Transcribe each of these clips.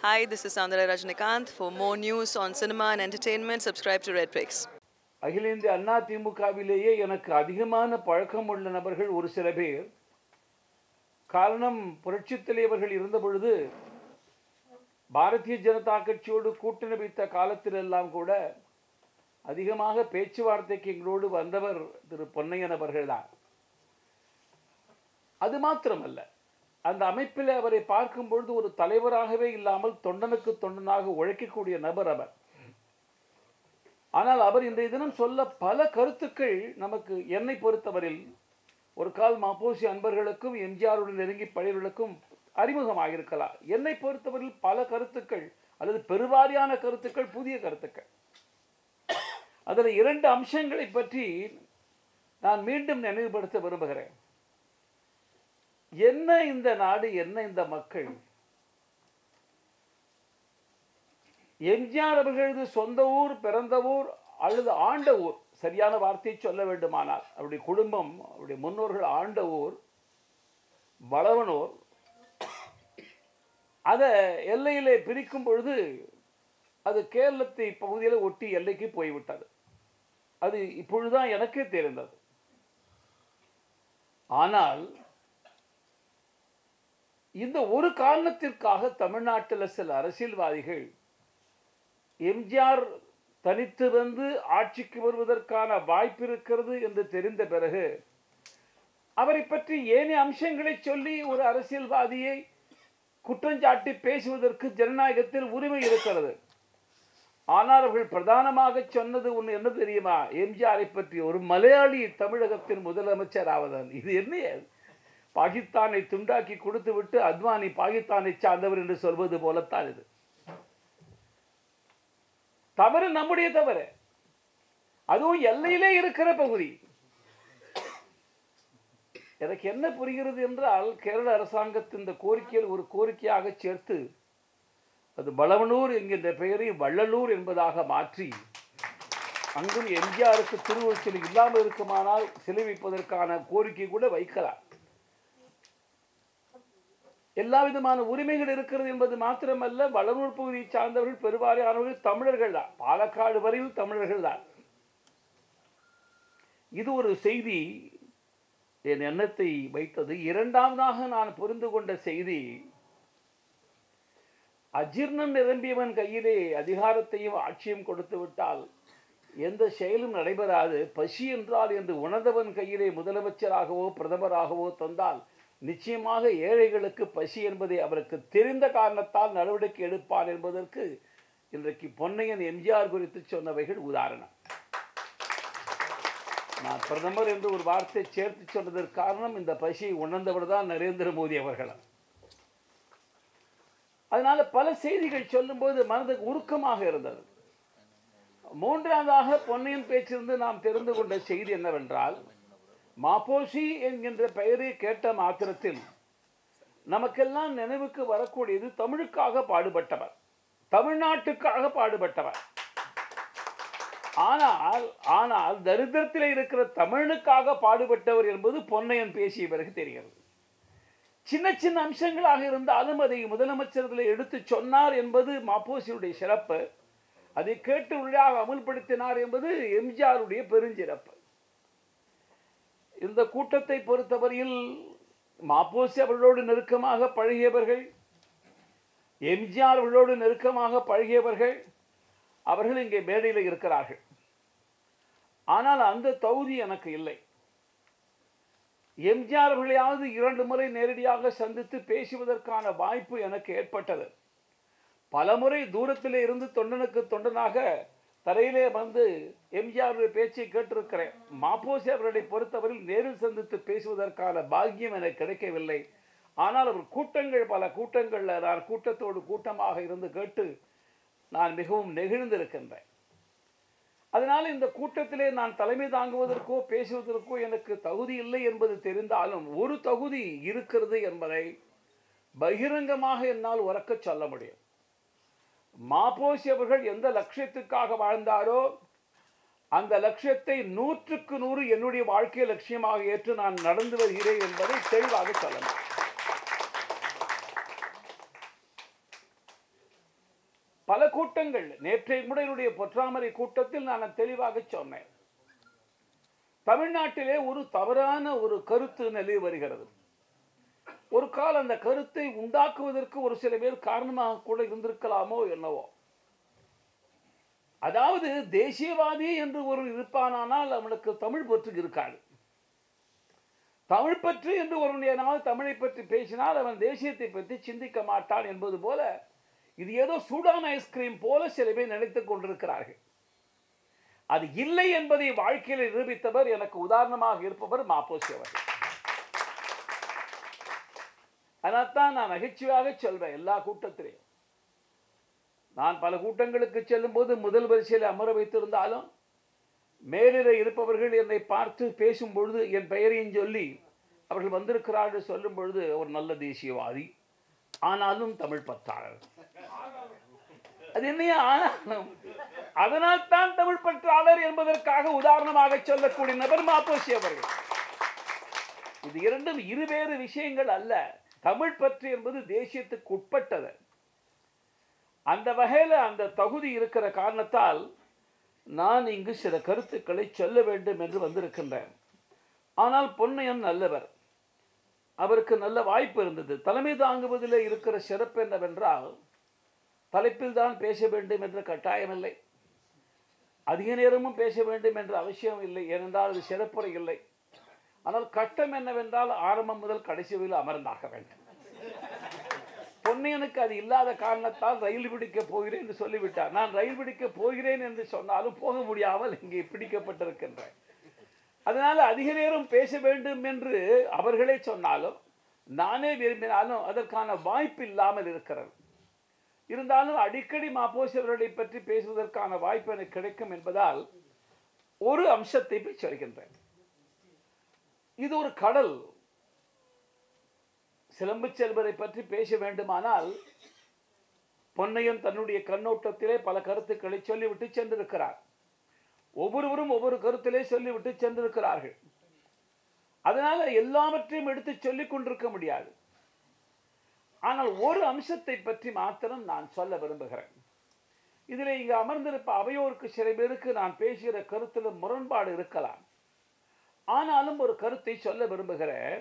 Hi, this is Sandra Rajnikant. For more news on cinema and entertainment, subscribe to Red Bricks. அகில இந்திய அண்ணா திமுகவிலேயே எனக்கு அதிகமான பழக்கம் உள்ள நபர்கள் ஒரு சில பேர் காரணம் புரட்சித் தலைவர்கள் இருந்த பொழுது பாரதிய ஜனதா கட்சியோடு கூட்டணி வைத்த காலத்திலெல்லாம் கூட அதிகமாக பேச்சுவார்த்தைக்கு எங்களோடு வந்தவர் திரு பொன்னையன் அவர்கள்தான் அது மாத்திரமல்ல அந்த அமைப்பில் அவரை பார்க்கும் பொழுது ஒரு தலைவராகவே இல்லாமல் தொண்டனுக்கு தொண்டனாக உழைக்கக்கூடிய நபர் அவர் ஆனால் அவர் இன்றைய தினம் சொல்ல பல கருத்துக்கள் நமக்கு என்னை பொறுத்தவரில் ஒரு கால் மாப்போசி அன்பர்களுக்கும் எம்ஜிஆருடன் நெருங்கி பழையவர்களுக்கும் அறிமுகமாக இருக்கலாம் என்னை பொறுத்தவரையில் பல கருத்துக்கள் அல்லது பெருவாரியான கருத்துக்கள் புதிய கருத்துக்கள் அதில் இரண்டு அம்சங்களை பற்றி நான் மீண்டும் நினைவுபடுத்த விரும்புகிறேன் என்ன இந்த நாடு என்ன இந்த மக்கள் எம்ஜிஆர் அவர்களது சொந்த ஊர் பிறந்த ஊர் அல்லது ஆண்ட ஊர் சரியான வார்த்தையை சொல்ல வேண்டுமானால் அவருடைய குடும்பம் அவருடைய முன்னோர்கள் ஆண்ட ஊர் வளவனூர் அதை எல்லையிலே பிரிக்கும் பொழுது அது கேரளத்தை பகுதியில் ஒட்டி எல்லைக்கு போய்விட்டது அது இப்பொழுதுதான் எனக்கே தெரிந்தது ஆனால் இந்த ஒரு காரணத்திற்காக தமிழ்நாட்டில் சில அரசியல்வாதிகள் எம்ஜிஆர் தனித்து வந்து ஆட்சிக்கு வருவதற்கான வாய்ப்பு இருக்கிறது என்று தெரிந்த பிறகு அவரை பற்றி ஏனைய அம்சங்களை சொல்லி ஒரு அரசியல்வாதியை குற்றஞ்சாட்டி பேசுவதற்கு ஜனநாயகத்தில் உரிமை இருக்கிறது ஆனால் அவர்கள் பிரதானமாக சொன்னது ஒன்று என்ன தெரியுமா எம்ஜிஆரை பற்றி ஒரு மலையாளி தமிழகத்தின் முதலமைச்சர் ஆவதான் இது என்ன பாகிஸ்தானை துண்டாக்கி கொடுத்து விட்டு அத்வானி பாகிஸ்தானை சார்ந்தவர் என்று சொல்வது போலத்தான் இது தவறு நம்முடைய தவறு அதுவும் எல்லையிலே இருக்கிற பகுதி எனக்கு என்ன புரிகிறது என்றால் கேரள அரசாங்கத்தின் இந்த கோரிக்கையில் ஒரு கோரிக்கையாக சேர்த்து அது பலவனூர் என்கின்ற பெயரை வள்ளலூர் என்பதாக மாற்றி அங்கும் எம்ஜிஆருக்கு திருவுருச்சல் இல்லாமல் இருக்குமானால் சிலை வைப்பதற்கான கோரிக்கை கூட வைக்கலாம் எல்லா விதமான உரிமைகள் இருக்கிறது என்பது மாத்திரமல்ல வளனூர் பகுதியை சார்ந்தவர்கள் பெருவாரியானவர்கள் தமிழர்கள் தான் பாலக்காடு வரையில் தமிழர்கள் தான் இது ஒரு செய்தி என் எண்ணத்தை வைத்தது இரண்டாவதாக நான் புரிந்து கொண்ட செய்தி அஜீர்ணம் நிரம்பியவன் கையிலே அதிகாரத்தையும் ஆட்சியும் கொடுத்து விட்டால் எந்த செயலும் நடைபெறாது பசி என்றால் என்று உணர்ந்தவன் கையிலே முதலமைச்சராகவோ பிரதமராகவோ தந்தால் நிச்சயமாக ஏழைகளுக்கு பசி என்பதை அவருக்கு தெரிந்த காரணத்தால் நடவடிக்கை எடுப்பான் என்பதற்கு இன்றைக்கு பொன்னையன் எம்ஜிஆர் குறித்து சொன்னவைகள் உதாரணம் நான் பிரதமர் என்று ஒரு வார்த்தை சேர்த்து சொன்னதற்கு காரணம் இந்த பசியை உணர்ந்தவர் தான் நரேந்திர மோடி அவர்கள் அதனால பல செய்திகள் சொல்லும்போது மனதுக்கு உருக்கமாக இருந்தது மூன்றாவதாக பொன்னையன் பேச்சிலிருந்து நாம் தெரிந்து கொண்ட செய்தி என்னவென்றால் மாப்போசி என்கின்ற பெயரை கேட்ட மாத்திரத்தில் நமக்கெல்லாம் நினைவுக்கு வரக்கூடியது தமிழுக்காக பாடுபட்டவர் தமிழ்நாட்டுக்காக பாடுபட்டவர் ஆனால் ஆனால் தரித்திரத்தில் இருக்கிற தமிழுக்காக பாடுபட்டவர் என்பது பொன்னையன் பேசிய பிறகு தெரிகிறது சின்ன சின்ன அம்சங்களாக இருந்தாலும் அதை முதலமைச்சர்களை எடுத்து சொன்னார் என்பது மாப்போசியுடைய சிறப்பு அதை கேட்டு உள்ளாக அமுல்படுத்தினார் என்பது எம்ஜிஆருடைய பெருஞ்சிறப்பு இந்த கூட்டத்தை பொறுத்தவரையில் மாப்போசி அவர்களோடு நெருக்கமாக பழகியவர்கள் எம்ஜிஆர் அவர்களோடு நெருக்கமாக பழகியவர்கள் அவர்கள் இங்கே மேடையில் இருக்கிறார்கள் ஆனால் அந்த தகுதி எனக்கு இல்லை எம்ஜிஆர் அவர்களையாவது இரண்டு முறை நேரடியாக சந்தித்து பேசுவதற்கான வாய்ப்பு எனக்கு ஏற்பட்டது பலமுறை தூரத்திலே இருந்து தொண்டனுக்கு தொண்டனாக தரையிலே வந்து எம்ஜிஆருடைய பேச்சை கேட்டிருக்கிறேன் மாப்போசி அவர்களை பொறுத்தவரையில் நேரில் சந்தித்து பேசுவதற்கான பாக்கியம் எனக்கு கிடைக்கவில்லை ஆனால் அவர் கூட்டங்கள் பல கூட்டங்களில் நான் கூட்டத்தோடு கூட்டமாக இருந்து கேட்டு நான் மிகவும் நெகிழ்ந்திருக்கின்றேன் அதனால் இந்த கூட்டத்திலே நான் தலைமை தாங்குவதற்கோ பேசுவதற்கோ எனக்கு தகுதி இல்லை என்பது தெரிந்தாலும் ஒரு தகுதி இருக்கிறது என்பதை பகிரங்கமாக என்னால் உறக்க சொல்ல முடியும் மாப்போசி அவர்கள் எந்த லட்சியத்துக்காக வாழ்ந்தாரோ அந்த லட்சியத்தை நூற்றுக்கு நூறு என்னுடைய வாழ்க்கை லட்சியமாக ஏற்று நான் நடந்து வருகிறேன் என்பதை தெளிவாக சொல்லலாம் பல கூட்டங்கள் நேற்றைய கூட என்னுடைய பொற்றாமரை கூட்டத்தில் நான் தெளிவாக சொன்னேன் தமிழ்நாட்டிலே ஒரு தவறான ஒரு கருத்து நிலை வருகிறது ஒரு கால அந்த கருத்தை உண்டாக்குவதற்கு ஒரு சில பேர் காரணமாக கூட இருந்திருக்கலாமோ என்னவோ அதாவது தேசியவாதி என்று ஒரு இருப்பானானால் அவனுக்கு தமிழ் பற்று இருக்காது தமிழ் பற்று என்று ஒருவனுடைய தமிழை பற்றி பேசினால் அவன் தேசியத்தை பற்றி சிந்திக்க மாட்டான் என்பது போல இது ஏதோ சூடான ஐஸ்கிரீம் போல சில பேர் நினைத்துக் கொண்டிருக்கிறார்கள் அது இல்லை என்பதை வாழ்க்கையில் நிரூபித்தவர் எனக்கு உதாரணமாக இருப்பவர் மாப்போசி அவர்கள் அதனால்தான் நான் நகைச்சுவையாக சொல்வேன் எல்லா கூட்டத்திலையும் நான் பல கூட்டங்களுக்கு செல்லும் போது முதல் வரிசையில் அமர வைத்திருந்தாலும் மேலிட இருப்பவர்கள் என்னை பார்த்து பேசும் பொழுது என் பெயரையும் சொல்லி அவர்கள் வந்திருக்கிறார்கள் சொல்லும் பொழுது ஒரு நல்ல தேசியவாதி ஆனாலும் தமிழ் பற்றாளர் அது என்னையா ஆனாலும் அதனால் தான் தமிழ் பற்றாளர் என்பதற்காக உதாரணமாக சொல்லக்கூடிய நபர் மாப்போசி அவர்கள் இது இரண்டும் இருவேறு விஷயங்கள் அல்ல தமிழ் பற்று என்பது தேசியத்துக்கு உட்பட்டது அந்த வகையில் அந்த தகுதி இருக்கிற காரணத்தால் நான் இங்கு சில கருத்துக்களை சொல்ல வேண்டும் என்று வந்திருக்கின்றேன் ஆனால் பொன்னையன் நல்லவர் அவருக்கு நல்ல வாய்ப்பு இருந்தது தலைமை தாங்குவதில் இருக்கிற சிறப்பு என்னவென்றால் தலைப்பில் தான் பேச வேண்டும் என்ற கட்டாயமில்லை அதிக நேரமும் பேச வேண்டும் என்ற அவசியம் இல்லை ஏனென்றால் அது சிறப்புரை இல்லை ஆனால் கட்டம் என்னவென்றால் ஆரம்பம் முதல் கடைசி வரையில் அமர்ந்தாக வேண்டும் பொன்னியனுக்கு அது இல்லாத காரணத்தால் ரயில் பிடிக்க போகிறேன் என்று சொல்லிவிட்டார் நான் ரயில் பிடிக்க போகிறேன் என்று சொன்னாலும் போக முடியாமல் இங்கே பிடிக்கப்பட்டிருக்கின்றேன் அதனால அதிக நேரம் பேச வேண்டும் என்று அவர்களே சொன்னாலும் நானே விரும்பினாலும் அதற்கான வாய்ப்பு இல்லாமல் இருக்கிறது இருந்தாலும் அடிக்கடி மாப்போசி அவர்களை பற்றி பேசுவதற்கான வாய்ப்பு எனக்கு கிடைக்கும் என்பதால் ஒரு அம்சத்தை போய் சொல்கின்றேன் இது ஒரு கடல் சிலம்பு செல்வரை பற்றி பேச வேண்டுமானால் பொன்னையன் தன்னுடைய கண்ணோட்டத்திலே பல கருத்துக்களை சொல்லிவிட்டு சென்றிருக்கிறார் ஒவ்வொருவரும் ஒவ்வொரு கருத்திலே சொல்லிவிட்டு சென்றிருக்கிறார்கள் அதனால எல்லாவற்றையும் எடுத்து சொல்லிக் கொண்டிருக்க முடியாது ஆனால் ஒரு அம்சத்தை பற்றி மாத்திரம் நான் சொல்ல விரும்புகிறேன் இதில் இங்கு அமர்ந்திருப்ப அவையோருக்கு சில பேருக்கு நான் பேசுகிற கருத்தில் முரண்பாடு இருக்கலாம் ஆனாலும் ஒரு கருத்தை சொல்ல விரும்புகிறேன்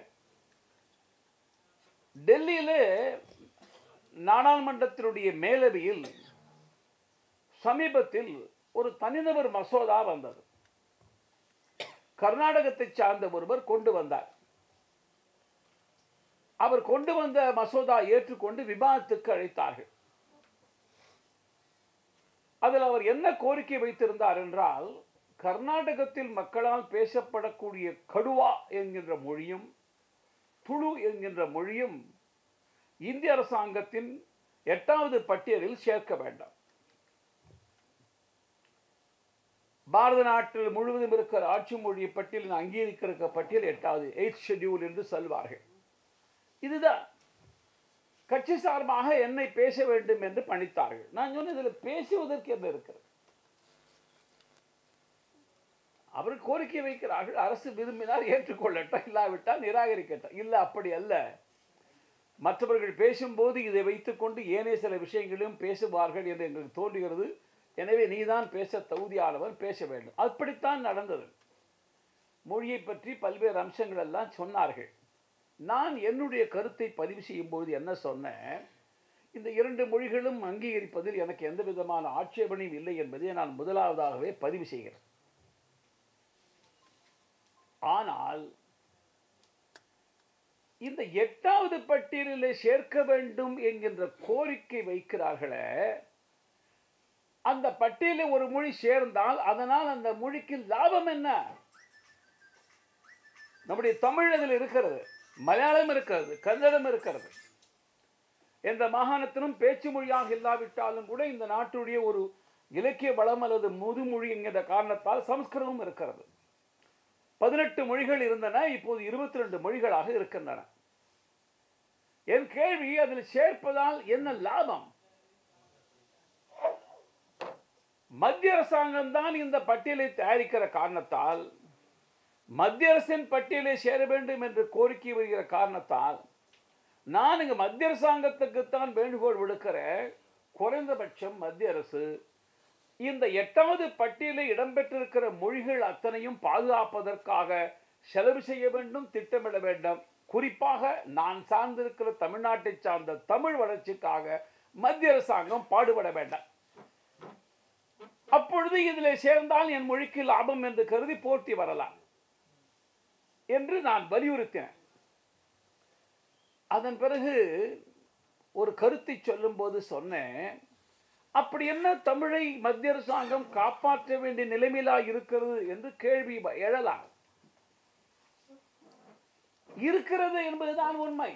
டெல்லியில நாடாளுமன்றத்தினுடைய மேலவையில் சமீபத்தில் ஒரு தனிநபர் மசோதா வந்தது கர்நாடகத்தை சார்ந்த ஒருவர் கொண்டு வந்தார் அவர் கொண்டு வந்த மசோதா ஏற்றுக்கொண்டு விவாதத்துக்கு அழைத்தார்கள் அதில் அவர் என்ன கோரிக்கை வைத்திருந்தார் என்றால் கர்நாடகத்தில் மக்களால் பேசப்படக்கூடிய கடுவா என்கின்ற மொழியும் துளு என்கின்ற மொழியும் இந்திய அரசாங்கத்தின் எட்டாவது பட்டியலில் சேர்க்க வேண்டாம் பாரத நாட்டில் முழுவதும் இருக்கிற ஆட்சி மொழி பட்டியலில் அங்கீகரிக்கிற பட்டியல் எட்டாவது எய்த் ஷெட்யூல் என்று சொல்வார்கள் இதுதான் கட்சி சார்பாக என்னை பேச வேண்டும் என்று பணித்தார்கள் நான் சொன்ன இதில் பேசுவதற்கு என்ன இருக்கிறது அவர் கோரிக்கை வைக்கிறார்கள் அரசு விரும்பினால் ஏற்றுக்கொள்ளட்டும் இல்லாவிட்டால் நிராகரிக்கட்டும் இல்லை அப்படி அல்ல மற்றவர்கள் பேசும்போது இதை வைத்துக்கொண்டு ஏனைய சில விஷயங்களையும் பேசுவார்கள் என்று எங்களுக்கு தோன்றுகிறது எனவே நீதான் பேச தகுதியானவன் பேச வேண்டும் அப்படித்தான் நடந்தது மொழியை பற்றி பல்வேறு அம்சங்கள் எல்லாம் சொன்னார்கள் நான் என்னுடைய கருத்தை பதிவு செய்யும் போது என்ன சொன்னேன் இந்த இரண்டு மொழிகளும் அங்கீகரிப்பதில் எனக்கு எந்த விதமான ஆட்சேபனையும் இல்லை என்பதை நான் முதலாவதாகவே பதிவு செய்கிறேன் ஆனால் இந்த எட்டாவது பட்டியலில் சேர்க்க வேண்டும் என்கின்ற கோரிக்கை வைக்கிறார்களே அந்த பட்டியலில் ஒரு மொழி சேர்ந்தால் அதனால் அந்த மொழிக்கு லாபம் என்ன நம்முடைய தமிழ் அதில் இருக்கிறது மலையாளம் இருக்கிறது கன்னடம் இருக்கிறது எந்த மாகாணத்திலும் பேச்சு மொழியாக இல்லாவிட்டாலும் கூட இந்த நாட்டுடைய ஒரு இலக்கிய வளம் அல்லது முதுமொழி என்கிற காரணத்தால் சம்ஸ்கிருதம் இருக்கிறது பதினெட்டு மொழிகள் இருந்தன இப்போது இருபத்தி ரெண்டு மொழிகளாக இருக்கின்றன என் கேள்வி அதில் சேர்ப்பதால் என்ன லாபம் மத்திய அரசாங்கம் தான் இந்த பட்டியலை தயாரிக்கிற காரணத்தால் மத்திய அரசின் பட்டியலை சேர வேண்டும் என்று கோரிக்கை வருகிற காரணத்தால் நான் இங்கு மத்திய அரசாங்கத்துக்குத்தான் வேண்டுகோள் விடுக்கிற குறைந்தபட்சம் மத்திய அரசு இந்த எட்டாவது பட்டியலில் இடம்பெற்றிருக்கிற மொழிகள் அத்தனையும் பாதுகாப்பதற்காக செலவு செய்ய வேண்டும் திட்டமிட வேண்டும் குறிப்பாக நான் சார்ந்திருக்கிற தமிழ்நாட்டை சார்ந்த தமிழ் வளர்ச்சிக்காக மத்திய அரசாங்கம் பாடுபட வேண்டாம் அப்பொழுது இதில் சேர்ந்தால் என் மொழிக்கு லாபம் என்று கருதி போட்டி வரலாம் என்று நான் வலியுறுத்தினேன் அதன் பிறகு ஒரு கருத்தை சொல்லும்போது சொன்னேன் அப்படி என்ன தமிழை மத்திய அரசாங்கம் காப்பாற்ற வேண்டிய நிலைமையிலா இருக்கிறது என்று கேள்வி வ- எழலாம் இருக்கிறது என்பதுதான் உண்மை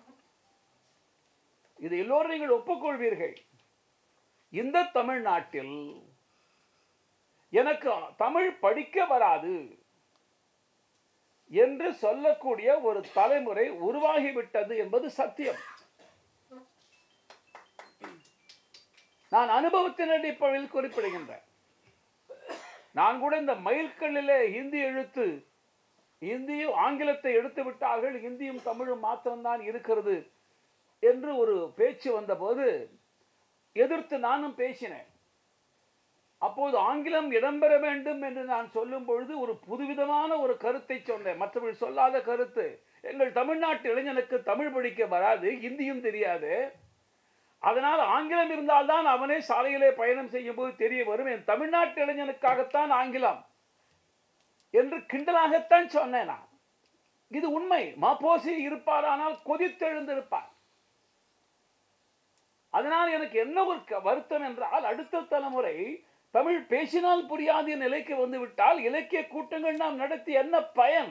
இது எல்லோரும் நீங்கள் ஒப்புக்கொள்வீர்கள் இந்த தமிழ்நாட்டில் எனக்கு தமிழ் படிக்க வராது என்று சொல்லக்கூடிய ஒரு தலைமுறை உருவாகிவிட்டது என்பது சத்தியம் நான் அனுபவத்தின் அடிப்படையில் குறிப்பிடுகின்றேன் நான் கூட இந்த மைல்கல்லிலே ஹிந்தி எழுத்து இந்தியும் ஆங்கிலத்தை எடுத்து விட்டார்கள் இந்தியும் தமிழும் மாத்திரம்தான் இருக்கிறது என்று ஒரு பேச்சு வந்தபோது எதிர்த்து நானும் பேசினேன் அப்போது ஆங்கிலம் இடம்பெற வேண்டும் என்று நான் சொல்லும் பொழுது ஒரு புதுவிதமான ஒரு கருத்தை சொன்னேன் மற்றவர்கள் சொல்லாத கருத்து எங்கள் தமிழ்நாட்டு இளைஞனுக்கு தமிழ் படிக்க வராது இந்தியும் தெரியாது அதனால் ஆங்கிலம் இருந்தால்தான் அவனே சாலையிலே பயணம் செய்யும் போது தெரிய வரும் என் தமிழ்நாட்டு இளைஞனுக்காகத்தான் ஆங்கிலம் என்று கிண்டலாகத்தான் சொன்னேன் நான் இது உண்மை மாப்போசி இருப்பாரானால் கொதித்தெழுந்திருப்பார் அதனால் எனக்கு என்ன ஒரு க- வருத்தம் என்றால் அடுத்த தலைமுறை தமிழ் பேசினால் புரியாத நிலைக்கு வந்து விட்டால் இலக்கிய கூட்டங்கள் நாம் நடத்தி என்ன பயன்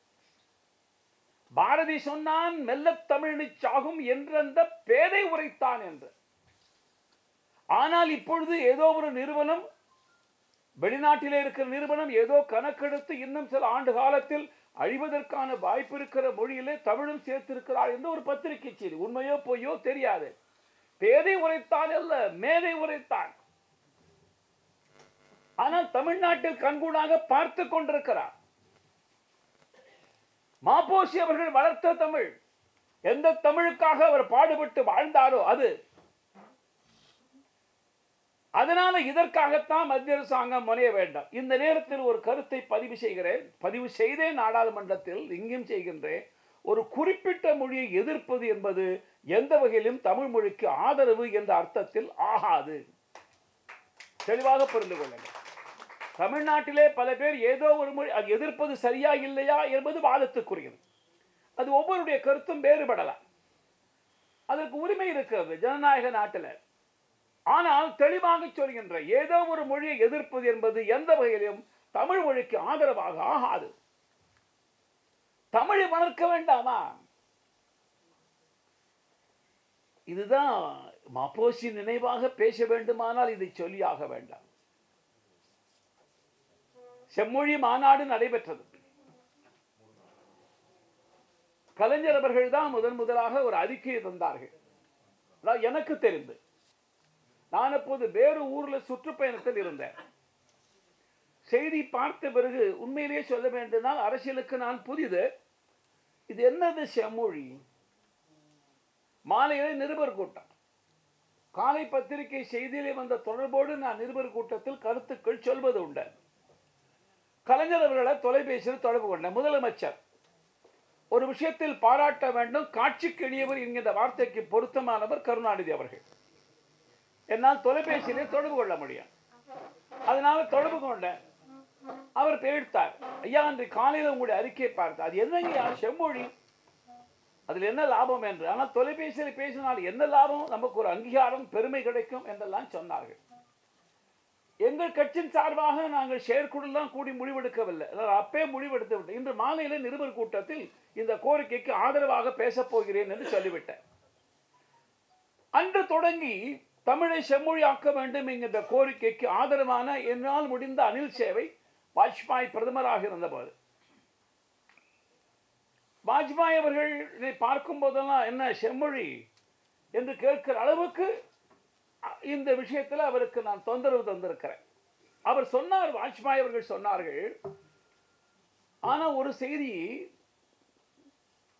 பாரதி சொன்னான் மெல்லத் தமிழ் சாகும் என்றந்த பேதை உரைத்தான் என்று ஆனால் இப்பொழுது ஏதோ ஒரு நிறுவனம் வெளிநாட்டிலே இருக்கிற நிறுவனம் ஏதோ கணக்கெடுத்து இன்னும் சில ஆண்டு காலத்தில் அழிவதற்கான வாய்ப்பு இருக்கிற மொழியிலே தமிழும் சேர்த்திருக்கிறார் என்று ஒரு பத்திரிகை செய்தி உண்மையோ பொய்யோ தெரியாது பேதை உரைத்தான் அல்ல மேதை உரைத்தான் ஆனால் தமிழ்நாட்டில் கண்கூடாக பார்த்து கொண்டிருக்கிறார் மாப்போசி அவர்கள் வளர்த்த தமிழ் எந்த தமிழுக்காக அவர் பாடுபட்டு வாழ்ந்தாரோ அது அதனால இதற்காகத்தான் மத்திய அரசாங்கம் முனைய வேண்டாம் இந்த நேரத்தில் ஒரு கருத்தை பதிவு செய்கிறேன் பதிவு செய்தேன் நாடாளுமன்றத்தில் இங்கும் செய்கின்றேன் ஒரு குறிப்பிட்ட மொழியை எதிர்ப்பது என்பது எந்த வகையிலும் தமிழ் மொழிக்கு ஆதரவு என்ற அர்த்தத்தில் ஆகாது தெளிவாக புரிந்து கொள்ளுங்கள் தமிழ்நாட்டிலே பல பேர் ஏதோ ஒரு மொழி அது எதிர்ப்பது சரியா இல்லையா என்பது வாதத்துக்குரியது அது ஒவ்வொருடைய கருத்தும் வேறுபடலாம் அதற்கு உரிமை இருக்கிறது ஜனநாயக நாட்டில் ஆனால் தெளிவாக சொல்கின்ற ஏதோ ஒரு மொழியை எதிர்ப்பது என்பது எந்த வகையிலும் தமிழ் மொழிக்கு ஆதரவாக ஆகாது தமிழை வளர்க்க வேண்டாமா இதுதான் மாப்போசி நினைவாக பேச வேண்டுமானால் இதை சொல்லியாக வேண்டாம் செம்மொழி மாநாடு நடைபெற்றது கலைஞர் அவர்கள் தான் முதன் முதலாக ஒரு அறிக்கையை தந்தார்கள் அதாவது எனக்கு தெரிந்து நான் அப்போது வேறு ஊர்ல சுற்றுப்பயணத்தில் இருந்தேன் செய்தி பார்த்த பிறகு உண்மையிலேயே சொல்ல வேண்டுமானால் அரசியலுக்கு நான் புதிது இது என்னது செம்மொழி மாலையிலே நிருபர் கூட்டம் காலை பத்திரிகை செய்தியிலே வந்த தொடர்போடு நான் நிருபர் கூட்டத்தில் கருத்துக்கள் சொல்வது உண்டு கலைஞர் அவர்களை தொலைபேசியில் தொடர்பு கொண்டேன் முதலமைச்சர் ஒரு விஷயத்தில் பாராட்ட வேண்டும் காட்சிக்கு எளியவர் என்கின்ற வார்த்தைக்கு பொருத்தமானவர் கருணாநிதி அவர்கள் என்னால் தொலைபேசியிலே தொடர்பு கொள்ள முடியும் அதனால தொடர்பு கொண்டேன் அவர் பேழ்த்தார் ஐயா அன்று காலையில் உங்களுடைய அறிக்கையை பார்த்தார் அது என்னங்கய்யா செம்மொழி அதில் என்ன லாபம் என்று ஆனால் தொலைபேசியில் பேசினால் என்ன லாபம் நமக்கு ஒரு அங்கீகாரம் பெருமை கிடைக்கும் என்றெல்லாம் சொன்னார்கள் எங்கள் கட்சியின் சார்பாக நாங்கள் செயற்குழு தான் கூடி முடிவெடுக்கவில்லை அதாவது அப்பே முடிவெடுத்து விட்டோம் இன்று மாலையில நிருபர் கூட்டத்தில் இந்த கோரிக்கைக்கு ஆதரவாக பேசப் போகிறேன் என்று சொல்லிவிட்டேன் அன்று தொடங்கி தமிழை செம்மொழியாக்க வேண்டும் என்கின்ற கோரிக்கைக்கு ஆதரவான என்னால் முடிந்த அனில் சேவை வாஜ்பாய் பிரதமராக இருந்தபோது வாஜ்பாய் அவர்கள் இதை பார்க்கும் போதெல்லாம் என்ன செம்மொழி என்று கேட்கிற அளவுக்கு அ- இந்த விஷயத்தில் அவருக்கு நான் தொந்தரவு தந்திருக்கிறேன் அவர் சொன்னார் வாஜ்பாய் அவர்கள் சொன்னார்கள் ஆனா ஒரு செய்தி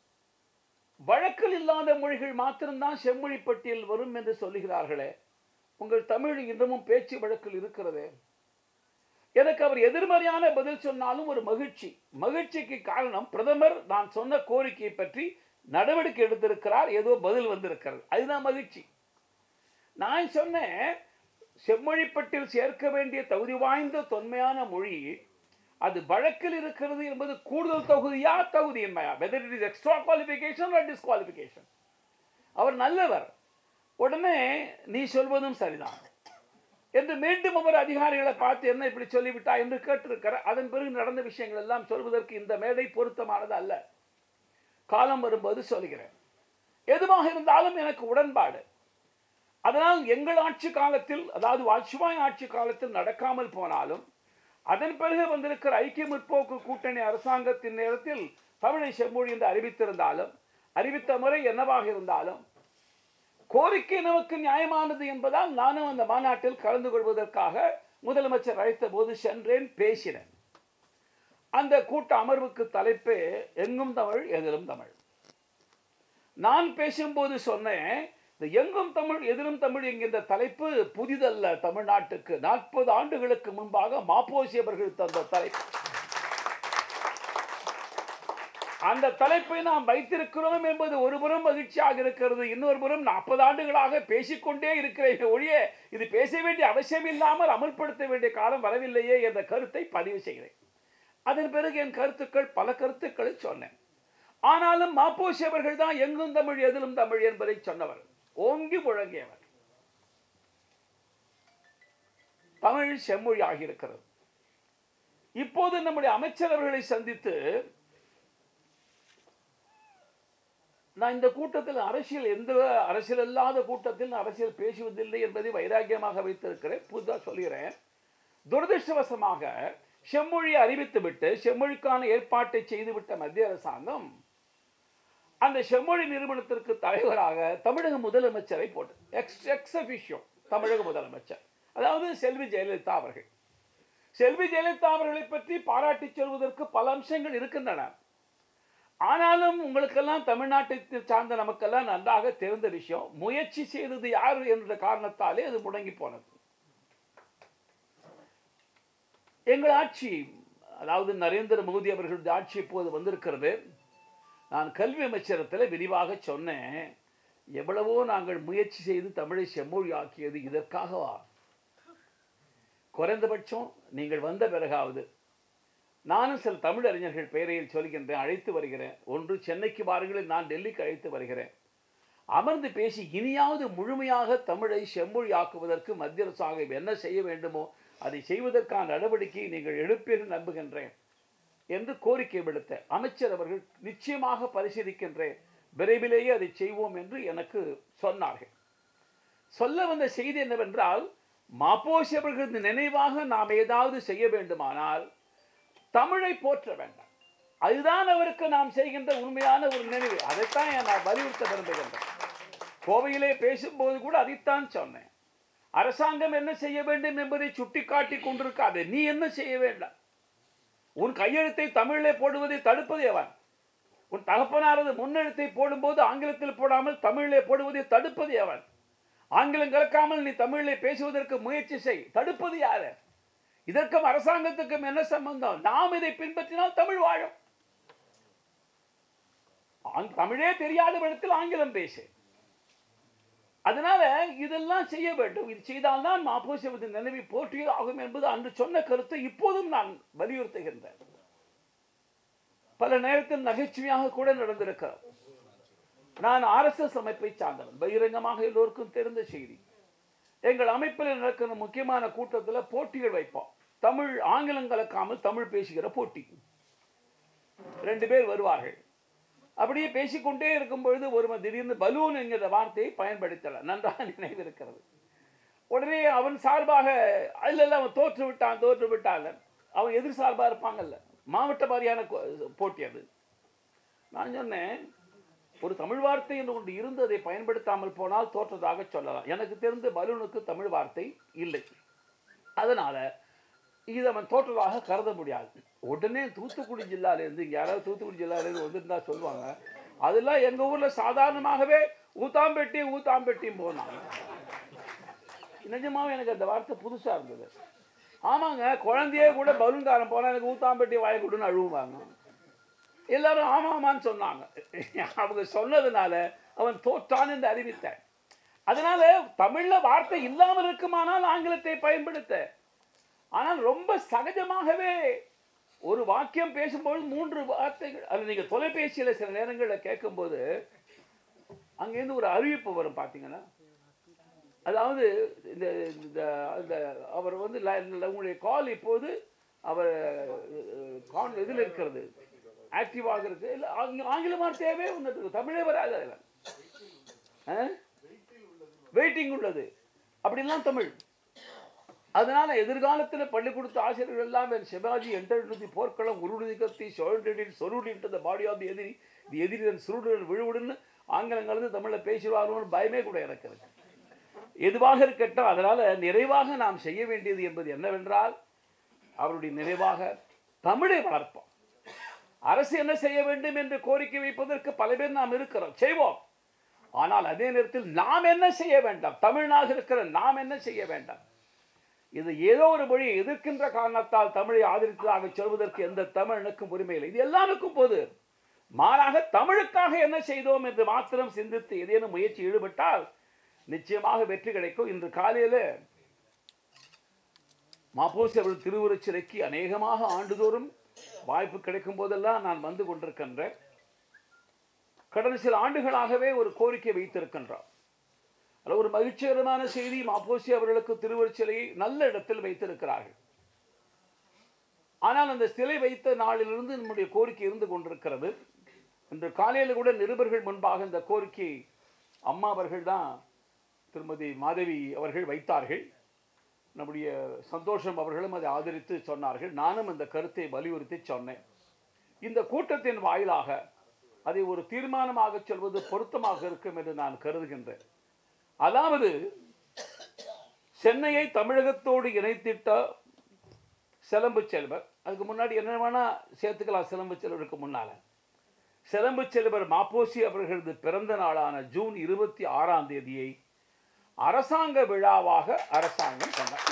வழக்கில் இல்லாத மொழிகள் மாத்திரம்தான் செம்மொழி பட்டியல் வரும் என்று சொல்லுகிறார்களே உங்கள் தமிழ் இன்னமும் பேச்சு வழக்கில் இருக்கிறதே எனக்கு அவர் எதிர்மறையான பதில் சொன்னாலும் ஒரு மகிழ்ச்சி மகிழ்ச்சிக்கு காரணம் பிரதமர் நான் சொன்ன கோரிக்கையை பற்றி நடவடிக்கை எடுத்திருக்கிறார் ஏதோ பதில் வந்திருக்கிறது அதுதான் மகிழ்ச்சி நான் சொன்னேன் செம்மொழிப்பட்டில் சேர்க்க வேண்டிய தகுதி வாய்ந்த தொன்மையான மொழி அது வழக்கில் இருக்கிறது என்பது கூடுதல் தகுதியா தகுதியின்மையா whether it is extra qualification or disqualification அவர் நல்லவர் உடனே நீ சொல்வதும் சரிதான் என்று மீண்டும் அவர் அதிகாரிகளை பார்த்து என்ன இப்படி சொல்லிவிட்டா என்று கேட்டிருக்கிறார் அதன் பிறகு நடந்த விஷயங்கள் எல்லாம் சொல்வதற்கு இந்த மேடை பொருத்தமானது அல்ல காலம் வரும்போது சொல்கிறேன் எதுவாக இருந்தாலும் எனக்கு உடன்பாடு அதனால் எங்கள் ஆட்சி காலத்தில் அதாவது வாஜ்பாய் ஆட்சி காலத்தில் நடக்காமல் போனாலும் அதன் பிறகு வந்திருக்கிற ஐக்கிய முற்போக்கு கூட்டணி அரசாங்கத்தின் நேரத்தில் தமிழை செம்மொழி என்று அறிவித்திருந்தாலும் அறிவித்த முறை என்னவாக இருந்தாலும் கோரிக்கை நமக்கு நியாயமானது என்பதால் நானும் அந்த மாநாட்டில் கலந்து கொள்வதற்காக முதலமைச்சர் அழைத்த போது சென்றேன் பேசினேன் அந்த கூட்ட அமர்வுக்கு தலைப்பே எங்கும் தமிழ் எதிரும் தமிழ் நான் பேசும்போது சொன்னேன் இந்த எங்கும் தமிழ் எதிரும் தமிழ் என்கின்ற தலைப்பு புதிதல்ல தமிழ்நாட்டுக்கு நாற்பது ஆண்டுகளுக்கு முன்பாக மாப்போசி அவர்கள் தந்த தலைப்பு அந்த தலைப்பை நாம் வைத்திருக்கிறோம் என்பது ஒரு புறம் மகிழ்ச்சியாக இருக்கிறது இன்னொரு புறம் நாற்பது ஆண்டுகளாக பேசிக்கொண்டே இருக்கிறேன் ஒழிய இது பேச வேண்டிய அவசியம் இல்லாமல் அமல்படுத்த வேண்டிய காலம் வரவில்லையே என்ற கருத்தை பதிவு செய்கிறேன் அதன் பிறகு என் கருத்துக்கள் பல கருத்துக்களை சொன்னேன் ஆனாலும் மாப்போசி அவர்கள் தான் எங்கும் தமிழ் எதிலும் தமிழ் என்பதை சொன்னவர் ஓங்கி முழங்கியவர் தமிழ் செம்மொழி ஆகியிருக்கிறது இப்போது நம்முடைய அமைச்சர் அவர்களை சந்தித்து நான் இந்த கூட்டத்தில் அரசியல் எந்த அரசியல் இல்லாத கூட்டத்தில் நான் அரசியல் பேசுவதில்லை என்பதை வைராக்கியமாக வைத்திருக்கிறேன் புதுதாக சொல்கிறேன் துரதிருஷ்டவசமாக செம்மொழியை அறிவித்துவிட்டு செம்மொழிக்கான ஏற்பாட்டை செய்துவிட்ட மத்திய அரசாங்கம் அந்த செம்மொழி நிறுவனத்திற்கு தலைவராக தமிழக முதலமைச்சரை போட்டு எக்ஸ் எக்ஸ் அபிஷியம் தமிழக முதலமைச்சர் அதாவது செல்வி ஜெயலலிதா அவர்கள் செல்வி ஜெயலலிதா அவர்களை பற்றி பாராட்டி சொல்வதற்கு பல அம்சங்கள் இருக்கின்றன ஆனாலும் உங்களுக்கெல்லாம் தமிழ்நாட்டை சார்ந்த நமக்கெல்லாம் நன்றாக தெரிந்த விஷயம் முயற்சி செய்தது யார் என்ற காரணத்தாலே அது முடங்கி போனது எங்கள் ஆட்சி அதாவது நரேந்திர மோடி அவர்களுடைய ஆட்சி இப்போது வந்திருக்கிறது நான் கல்வி அமைச்சரத்தில் விரிவாக சொன்னேன் எவ்வளவோ நாங்கள் முயற்சி செய்து தமிழை செம்மொழி ஆக்கியது இதற்காகவா குறைந்தபட்சம் நீங்கள் வந்த பிறகாவது நானும் சில தமிழ் அறிஞர்கள் பெயரையில் சொல்கின்றேன் அழைத்து வருகிறேன் ஒன்று சென்னைக்கு வாருங்களில் நான் டெல்லிக்கு அழைத்து வருகிறேன் அமர்ந்து பேசி இனியாவது முழுமையாக தமிழை செம்மொழி ஆக்குவதற்கு மத்திய அரசாங்கம் என்ன செய்ய வேண்டுமோ அதை செய்வதற்கான நடவடிக்கையை நீங்கள் எடுப்பீர்கள் நம்புகின்றேன் என்று கோரிக்கை விடுத்த அமைச்சர் அவர்கள் நிச்சயமாக பரிசீலிக்கின்றேன் விரைவிலேயே அதை செய்வோம் என்று எனக்கு சொன்னார்கள் சொல்ல வந்த செய்தி என்னவென்றால் மாப்போசி அவர்களது நினைவாக நாம் ஏதாவது செய்ய வேண்டுமானால் தமிழை போற்ற வேண்டாம் அதுதான் அவருக்கு நாம் செய்கின்ற உண்மையான ஒரு நினைவு அதைத்தான் நான் வலியுறுத்த விரும்புகின்றேன் கோவையிலே பேசும்போது கூட அதைத்தான் சொன்னேன் அரசாங்கம் என்ன செய்ய வேண்டும் என்பதை சுட்டிக்காட்டி கொண்டிருக்காது நீ என்ன செய்ய வேண்டாம் உன் கையெழுத்தை தமிழிலே போடுவதை தடுப்பது எவன் உன் தகப்பனாரது முன்னெழுத்தை போடும்போது ஆங்கிலத்தில் போடாமல் தமிழிலே போடுவதை தடுப்பது எவன் ஆங்கிலம் கலக்காமல் நீ தமிழிலே பேசுவதற்கு முயற்சி செய் தடுப்பது யாரு இதற்கும் அரசாங்கத்துக்கும் என்ன சம்பந்தம் நாம் இதை பின்பற்றினால் தமிழ் வாழும் தமிழே தெரியாத இடத்தில் ஆங்கிலம் பேசு அதனால இதெல்லாம் செய்ய வேண்டும் இது செய்தால்தான் மாப்போசியவதி நினைவை போற்றியது ஆகும் என்பது அன்று சொன்ன கருத்தை இப்போதும் நான் வலியுறுத்துகின்றேன் பல நேரத்தில் நகைச்சுவையாக கூட நடந்திருக்கிறோம் நான் ஆர்எஸ்எஸ் அமைப்பை சார்ந்தவன் பகிரங்கமாக எல்லோருக்கும் தெரிந்த செய்தி எங்கள் அமைப்பில் நடக்கிற முக்கியமான கூட்டத்தில் போட்டிகள் வைப்போம் தமிழ் ஆங்கிலம் கலக்காமல் தமிழ் பேசுகிற போட்டி ரெண்டு பேர் வருவார்கள் அப்படியே பேசிக்கொண்டே இருக்கும் பொழுது ஒருவன் திடீர்னு பலூன் என்கிற வார்த்தையை பயன்படுத்தலாம் நன்றாக நினைவு இருக்கிறது உடனே அவன் சார்பாக அதில் அவன் தோற்று விட்டான் தோற்று விட்டான் அவன் எதிர் சார்பாக இருப்பாங்கல்ல மாவட்ட வாரியான போட்டி அது நான் சொன்னேன் ஒரு தமிழ் வார்த்தை என்று ஒன்று இருந்து அதை பயன்படுத்தாமல் போனால் தோற்றதாக சொல்லலாம் எனக்கு தெரிந்த பலூனுக்கு தமிழ் வார்த்தை இல்லை அதனால இது அவன் தோற்றதாக கருத முடியாது உடனே தூத்துக்குடி ஜில்லாலேருந்து இங்கே யாராவது தூத்துக்குடி ஜில்லாலேருந்து வந்திருந்தா சொல்லுவாங்க அதெல்லாம் எங்கள் ஊரில் சாதாரணமாகவே ஊத்தாம்பெட்டி ஊத்தாம்பெட்டியும் போனாங்க நிஜமாவே எனக்கு அந்த வார்த்தை புதுசா இருந்தது ஆமாங்க குழந்தையே கூட பலூன்காரன் போனா எனக்கு ஊத்தாம்பட்டி வாயை கொடுன்னு அழுவுவாங்க எல்லாரும் ஆமா ஆமான்னு சொன்னாங்க அவங்க சொன்னதுனால அவன் தோற்றான் என்று அறிவித்தேன் அதனால தமிழ்ல வார்த்தை இல்லாமல் இருக்குமானால் ஆங்கிலத்தை பயன்படுத்த ஆனால் ரொம்ப சகஜமாகவே ஒரு வாக்கியம் பேசும்போது மூன்று வார்த்தைகள் அது நீங்க தொலைபேசியில சில நேரங்களில் கேட்கும்போது அங்கேருந்து ஒரு அறிவிப்பு வரும் பார்த்தீங்கன்னா அதாவது இந்த இந்த அந்த அவர் வந்து ல- ல- உங்களுடைய கால் இப்போது அவர் கான் இதில் இருக்கிறது ஆக்டிவாக இருக்கு இல்லை ஆங்க- ஆங்கில வார்த்தையாவே ஒன்று தமிழே வராது அதில் வெயிட்டிங் உள்ளது அப்படிலாம் தமிழ் அதனால எதிர்காலத்தில் பள்ளிக்கூடத்து ஆசிரியர்கள் எல்லாம் when Sivaji entered into the போர்க்களம் உருடுதி கத்தி சுழன்றில் சொருடி into the body of the எதிரி தி எதிரிடன் சுருடுடன் விழுவுடுன்னு ஆங்கிலம் கலந்து தமிழில் பேசுவாரோன்னு பயமே கூட எனக்கு இருக்கு எதுவாக இருக்கட்டும் அதனால நிறைவாக நாம் செய்ய வேண்டியது என்பது என்னவென்றால் அவருடைய நிறைவாக தமிழை வளர்ப்போம் அரசு என்ன செய்ய வேண்டும் என்று கோரிக்கை வைப்பதற்கு பல பேர் நாம் இருக்கிறோம் செய்வோம் ஆனால் அதே நேரத்தில் நாம் என்ன செய்ய வேண்டாம் தமிழ்நாக இருக்கிற நாம் என்ன செய்ய வேண்டாம் இது ஏதோ ஒரு மொழியை எதிர்க்கின்ற காரணத்தால் தமிழை ஆதரித்ததாக சொல்வதற்கு எந்த தமிழனுக்கும் உரிமை இல்லை இது எல்லாருக்கும் பொது மாறாக தமிழுக்காக என்ன செய்தோம் என்று மாத்திரம் சிந்தித்து ஏதேனும் முயற்சி ஈடுபட்டால் நிச்சயமாக வெற்றி கிடைக்கும் இன்று காலையில மாப்போசி அவர்கள் திருவுருச்சிறைக்கு அநேகமாக ஆண்டுதோறும் வாய்ப்பு கிடைக்கும் போதெல்லாம் நான் வந்து கொண்டிருக்கின்றேன் கடந்த சில ஆண்டுகளாகவே ஒரு கோரிக்கை வைத்திருக்கின்றார் அதில் ஒரு மகிழ்ச்சிகரமான செய்தி மாப்போசி அவர்களுக்கு திருவருச்சிலையை நல்ல இடத்தில் வைத்திருக்கிறார்கள் ஆனால் அந்த சிலை வைத்த நாளிலிருந்து நம்முடைய கோரிக்கை இருந்து கொண்டிருக்கிறது இன்று காலையில் கூட நிருபர்கள் முன்பாக இந்த கோரிக்கை அம்மா அவர்கள் தான் திருமதி மாதவி அவர்கள் வைத்தார்கள் நம்முடைய சந்தோஷம் அவர்களும் அதை ஆதரித்து சொன்னார்கள் நானும் அந்த கருத்தை வலியுறுத்தி சொன்னேன் இந்த கூட்டத்தின் வாயிலாக அதை ஒரு தீர்மானமாக சொல்வது பொருத்தமாக இருக்கும் என்று நான் கருதுகின்றேன் அதாவது சென்னையை தமிழகத்தோடு இணைத்திட்ட சிலம்பு செல்வர் அதுக்கு முன்னாடி என்ன வேணா சேர்த்துக்கலாம் சிலம்பு செல்வருக்கு முன்னால சிலம்பு செல்வர் மாப்போசி அவர்களது பிறந்த நாளான ஜூன் இருபத்தி ஆறாம் தேதியை அரசாங்க விழாவாக அரசாங்கம் கொண்டார்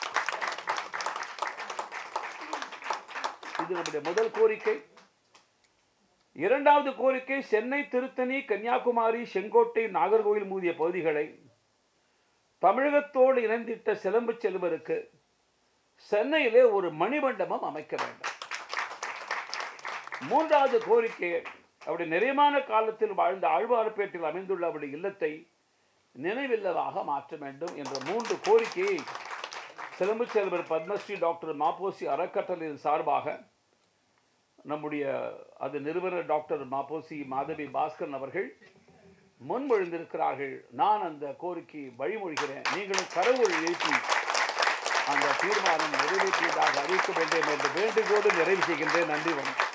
இது நம்முடைய முதல் கோரிக்கை இரண்டாவது கோரிக்கை சென்னை திருத்தணி கன்னியாகுமரி செங்கோட்டை நாகர்கோவில் மூதிய பகுதிகளை தமிழகத்தோடு இணைந்திட்ட சிலம்பு செல்வருக்கு சென்னையிலே ஒரு மணிமண்டபம் அமைக்க வேண்டும் மூன்றாவது கோரிக்கை அவருடைய நிறைவான காலத்தில் வாழ்ந்த ஆழ்வார்பேட்டில் அமைந்துள்ள அவருடைய இல்லத்தை நினைவில்லதாக மாற்ற வேண்டும் என்ற மூன்று கோரிக்கையை சிலம்பு செல்வர் பத்மஸ்ரீ டாக்டர் மாப்போசி அறக்கட்டளையின் சார்பாக நம்முடைய அது நிறுவனர் டாக்டர் மாப்போசி மாதவி பாஸ்கரன் அவர்கள் முன்மொழிந்திருக்கிறார்கள் நான் அந்த கோரிக்கையை வழிமொழிகிறேன் நீங்களும் கரவுள் எழுப்பி அந்த தீர்மானம் நிறைவேற்றியதாக அறிவிக்க வேண்டும் என்று வேண்டுகோடு நிறைவு செய்கின்றேன் நன்றி வணக்கம்